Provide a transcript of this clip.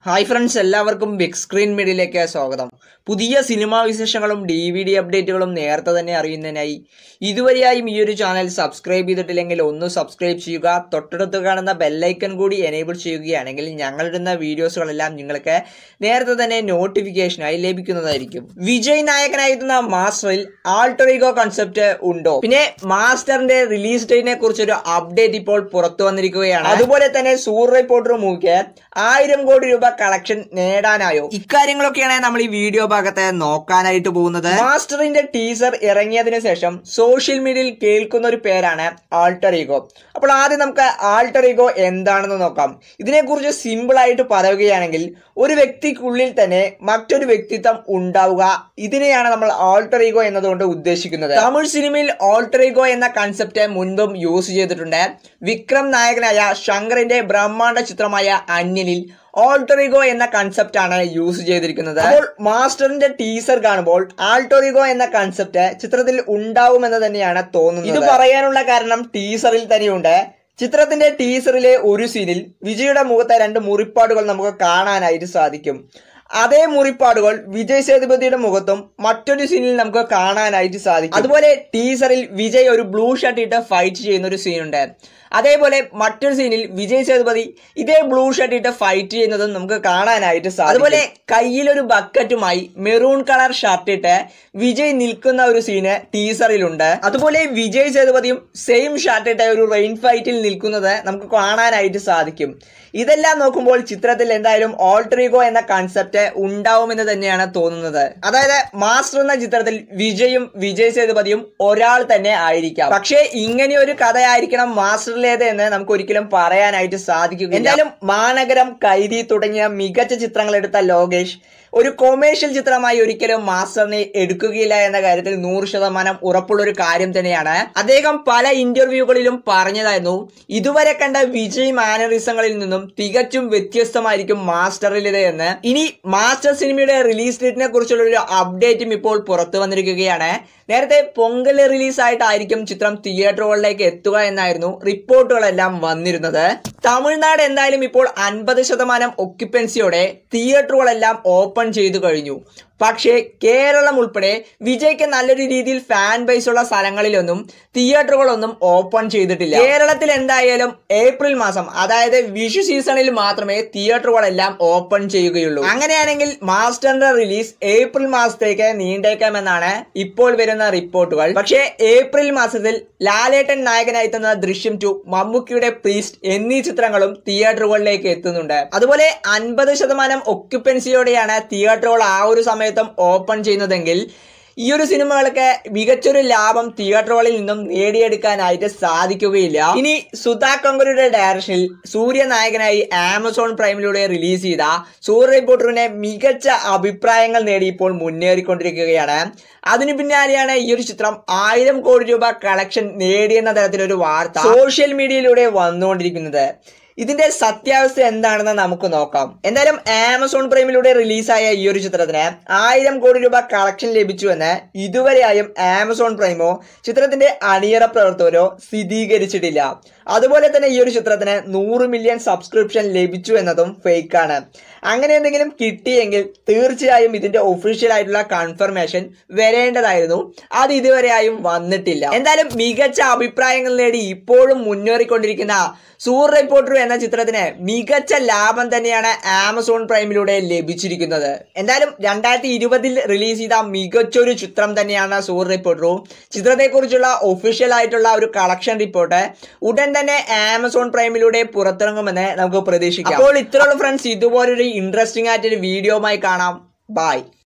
hi friends എല്ലാവർക്കും big screen മീഡിയയിലേക്ക് സ്വാഗതം പുതിയ സിനിമാ വിശേഷങ്ങളും ഡി വി ഡി അപ്ഡേറ്റുകളും നേരത്തെ തന്നെ അറിയുന്നതിനായി ഇതുവരെയായും ഈ ഒരു ചാനൽ സബ്സ്ക്രൈബ് ചെയ്തിട്ടില്ലെങ്കിൽ ഒന്ന് സബ്സ്ക്രൈബ് ചെയ്യുക തൊട്ടടുത്ത് കാണുന്ന ബെല്ലൈക്കൺ കൂടി എനേബിൾ ചെയ്യുകയാണെങ്കിൽ ഞങ്ങളിടുന്ന വീഡിയോസുകളെല്ലാം നിങ്ങൾക്ക് നേരത്തെ തന്നെ നോട്ടിഫിക്കേഷനായി ലഭിക്കുന്നതായിരിക്കും വിജയ് നായകനായിരുന്ന മാസ്റ്ററിൽ ആൾട്ടർ ഈഗോ കൺസെപ്റ്റ് ഉണ്ടോ പിന്നെ മാസ്റ്ററിന്റെ റിലീസ് ഡേറ്റിനെ കുറിച്ചൊരു അപ്ഡേറ്റ് ഇപ്പോൾ പുറത്തു വന്നിരിക്കുകയാണ് അതുപോലെ തന്നെ സൂർ റിപ്പോർട്ടർ മൂവിക്ക് ആയിരം കോടി രൂപ കളക്ഷൻ നേടാനായോ ഇക്കാര്യങ്ങളൊക്കെയാണ് നമ്മൾ ഈ വീഡിയോ ഭാഗത്ത് നോക്കാനായിട്ട് പോകുന്നത് മാസ്റ്ററിന്റെ ടീസർ ഇറങ്ങിയതിനു ശേഷം സോഷ്യൽ മീഡിയയിൽ കേൾക്കുന്ന ഒരു പേരാണ് ആൾട്ടർ ഈഗോ അപ്പോൾ ആദ്യം നമുക്ക് ആൾട്ടർ ഈഗോ എന്താണെന്ന് നോക്കാം ഇതിനെക്കുറിച്ച് സിമ്പിൾ ആയിട്ട് പറയുകയാണെങ്കിൽ ഒരു വ്യക്തിക്കുള്ളിൽ തന്നെ മറ്റൊരു വ്യക്തിത്വം ഉണ്ടാവുക ഇതിനെയാണ് നമ്മൾ ആൾട്ടർ ഈഗോ എന്നതുകൊണ്ട് ഉദ്ദേശിക്കുന്നത് തമിഴ് സിനിമയിൽ ആൾട്ടർ ഈഗോ എന്ന കൺസെപ്റ്റ് മുൻപും യൂസ് ചെയ്തിട്ടുണ്ട് വിക്രം നായകനായ ശങ്കറിന്റെ ബ്രഹ്മാണ്ഡ ചിത്രമായ അന്യനിൽ ഓൾട്ടറിഗോ എന്ന കൺസെപ്റ്റ് ആണ് യൂസ് ചെയ്തിരിക്കുന്നത് അപ്പോൾ മാസ്റ്ററിന്റെ ടീസർ കാണുമ്പോൾ ആൾട്ടറിഗോ എന്ന കൺസെപ്റ്റ് ചിത്രത്തിൽ ഉണ്ടാവുമെന്ന് തന്നെയാണ് തോന്നുന്നത് ഇത് പറയാനുള്ള കാരണം ടീസറിൽ തന്നെയുണ്ട് ചിത്രത്തിന്റെ ടീസറിലെ ഒരു സീനിൽ വിജയുടെ മുഖത്തെ രണ്ട് മുറിപ്പാടുകൾ നമുക്ക് കാണാനായിട്ട് സാധിക്കും അതേ മുറിപ്പാടുകൾ വിജയ് സേതുപതിയുടെ മുഖത്തും മറ്റൊരു സീനിൽ നമുക്ക് കാണാനായിട്ട് സാധിക്കും അതുപോലെ ടീസറിൽ വിജയ് ഒരു ബ്ലൂ ഷർട്ട് ഇട്ട് ഫൈറ്റ് ചെയ്യുന്ന ഒരു സീനുണ്ട് അതേപോലെ മറ്റൊരു സീനിൽ വിജയ് സേതുപതി ഇതേ ബ്ലൂ ഷർട്ട് ഇട്ട് ഫൈറ്റ് ചെയ്യുന്നതും നമുക്ക് കാണാനായിട്ട് സാധിക്കും അതുപോലെ കയ്യിലൊരു ബക്കറ്റുമായി മെറൂൺ കളർ ഷർട്ട് ഇട്ട് വിജയ് നിൽക്കുന്ന ഒരു സീന് ടീസറിലുണ്ട് അതുപോലെ വിജയ് സേതുപതിയും സെയിം ഷർട്ട് ഇട്ട ഒരു റെയിൻ ഫൈറ്റിൽ നിൽക്കുന്നത് നമുക്ക് കാണാനായിട്ട് സാധിക്കും ഇതെല്ലാം നോക്കുമ്പോൾ ചിത്രത്തിൽ എന്തായാലും ഓൾട്ടറിഗോ എന്ന കൺസെപ്റ്റ് ഉണ്ടാവുമെന്ന് തന്നെയാണ് തോന്നുന്നത് അതായത് മാസ്റ്റർ എന്ന ചിത്രത്തിൽ വിജയും വിജയ് സേതുപതിയും ഒരാൾ തന്നെ ആയിരിക്കാം പക്ഷേ ഇങ്ങനെ ഒരു കഥയായിരിക്കണം മാസ്റ്ററിലേത് എന്ന് നമുക്ക് ഒരിക്കലും പറയാനായിട്ട് സാധിക്കുക എന്തായാലും മാനഗരം കൈതി തുടങ്ങിയ മികച്ച ചിത്രങ്ങൾ എടുത്ത ലോകേഷ് ഒരു കൊമേഴ്ഷ്യൽ ചിത്രമായി ഒരിക്കലും മാസ്റ്ററിനെ എടുക്കുകയില്ല എന്ന കാര്യത്തിൽ നൂറ് ശതമാനം ഉറപ്പുള്ള ഒരു കാര്യം തന്നെയാണ് അദ്ദേഹം പല ഇന്റർവ്യൂകളിലും പറഞ്ഞതായിരുന്നു ഇതുവരെ കണ്ട വിജയ് മാനറിസങ്ങളിൽ നിന്നും തികച്ചും വ്യത്യസ്തമായിരിക്കും മാസ്റ്ററിലേത് എന്ന് ഇനി മാസ്റ്റർ സിനിമയുടെ റിലീസ് ഡേറ്റിനെ കുറിച്ചുള്ള ഒരു അപ്ഡേറ്റും ഇപ്പോൾ പുറത്തു വന്നിരിക്കുകയാണ് നേരത്തെ പൊങ്കൽ റിലീസ് ആയിട്ടായിരിക്കും ചിത്രം തിയേറ്ററുകളിലേക്ക് എത്തുക എന്നായിരുന്നു റിപ്പോർട്ടുകളെല്ലാം വന്നിരുന്നത് തമിഴ്നാട് എന്തായാലും ഇപ്പോൾ അൻപത് ശതമാനം ഒക്യുപ്പൻസിയോടെ തിയേറ്ററുകളെല്ലാം ഓപ്പൺ ചെയ്തു കഴിഞ്ഞു പക്ഷേ കേരളം ഉൾപ്പെടെ വിജയ്ക്ക് നല്ലൊരു രീതിയിൽ ഫാൻ ബേസ് ഉള്ള സ്ഥലങ്ങളിലൊന്നും തിയേറ്ററുകളൊന്നും ഓപ്പൺ ചെയ്തിട്ടില്ല കേരളത്തിൽ എന്തായാലും ഏപ്രിൽ മാസം അതായത് വിഷു സീസണിൽ മാത്രമേ തിയേറ്ററുകളെല്ലാം ഓപ്പൺ ചെയ്യുകയുള്ളൂ അങ്ങനെയാണെങ്കിൽ മാസ്റ്ററിന്റെ റിലീസ് ഏപ്രിൽ മാസത്തേക്ക് നീണ്ടേക്കാമെന്നാണ് ഇപ്പോൾ വരുന്ന റിപ്പോർട്ടുകൾ പക്ഷേ ഏപ്രിൽ മാസത്തിൽ ലാലേട്ടൻ നായകനായി എത്തുന്ന ദൃശ്യം ടു മമ്മൂക്കിയുടെ പ്രീസ്റ്റ് എന്നീ ചിത്രങ്ങളും തിയേറ്ററുകളിലേക്ക് എത്തുന്നുണ്ട് അതുപോലെ അൻപത് ശതമാനം ഒക്യുപ്പൻസിയോടെയാണ് തിയേറ്ററുകൾ ആ ഒരു സമയത്തും ഓപ്പൺ ചെയ്യുന്നതെങ്കിൽ ഈ ഒരു സിനിമകൾക്ക് മികച്ചൊരു ലാഭം തിയേറ്ററുകളിൽ നിന്നും നേടിയെടുക്കാനായിട്ട് സാധിക്കുകയില്ല ഇനി സുധാ കങ്കുരുടെ ഡയറക്ഷനിൽ സൂര്യ നായകനായി ആമസോൺ പ്രൈമിലൂടെ റിലീസ് ചെയ്ത സൂര്യ റിപ്പോർട്ടറിനെ മികച്ച അഭിപ്രായങ്ങൾ നേടി ഇപ്പോൾ മുന്നേറിക്കൊണ്ടിരിക്കുകയാണ് അതിനു പിന്നാലെയാണ് ഈ ഒരു ചിത്രം ആയിരം കോടി രൂപ കളക്ഷൻ നേടിയെന്ന തരത്തിലൊരു വാർത്ത സോഷ്യൽ മീഡിയയിലൂടെ വന്നുകൊണ്ടിരിക്കുന്നത് ഇതിന്റെ സത്യാവസ്ഥ എന്താണെന്ന് നമുക്ക് നോക്കാം എന്തായാലും ആമസോൺ പ്രൈമിലൂടെ റിലീസായ ഈ ഒരു ചിത്രത്തിന് ആയിരം കോടി രൂപ കളക്ഷൻ ലഭിച്ചുവെന്ന് ഇതുവരെയായും ആമസോൺ പ്രൈമോ ചിത്രത്തിന്റെ അണിയറ പ്രവർത്തകരോ സ്ഥിരീകരിച്ചിട്ടില്ല അതുപോലെ തന്നെ ഈ ഒരു ചിത്രത്തിന് നൂറ് മില്യൺ സബ്സ്ക്രിപ്ഷൻ ലഭിച്ചു എന്നതും ഫേക്കാണ് അങ്ങനെ എന്തെങ്കിലും കിട്ടിയെങ്കിൽ തീർച്ചയായും ഇതിന്റെ ഒഫീഷ്യൽ ആയിട്ടുള്ള കൺഫർമേഷൻ വരേണ്ടതായിരുന്നു അത് ഇതുവരെയായും വന്നിട്ടില്ല എന്തായാലും മികച്ച അഭിപ്രായങ്ങൾ നേടി ഇപ്പോഴും മുന്നേറിക്കൊണ്ടിരിക്കുന്ന സൂർ റിപ്പോർട്ടർ എന്ന ചിത്രത്തിന് മികച്ച ലാഭം തന്നെയാണ് ആമസോൺ പ്രൈമിലൂടെ ലഭിച്ചിരിക്കുന്നത് എന്തായാലും രണ്ടായിരത്തി ഇരുപതിൽ റിലീസ് ചെയ്ത മികച്ചൊരു ചിത്രം തന്നെയാണ് സൂർ റിപ്പോർട്ടറും ചിത്രത്തെക്കുറിച്ചുള്ള ഒഫീഷ്യൽ ആയിട്ടുള്ള ഒരു കളക്ഷൻ റിപ്പോർട്ട് ഉടൻ തന്നെ ആമസോൺ പ്രൈമിലൂടെ പുറത്തിറങ്ങുമെന്ന് നമുക്ക് പ്രതീക്ഷിക്കാം അപ്പോൾ ഇത്രയുള്ള ഫ്രണ്ട്സ് ഇതുപോലൊരു ഇൻട്രസ്റ്റിംഗ് ആയിട്ടൊരു വീഡിയോമായി കാണാം ബൈ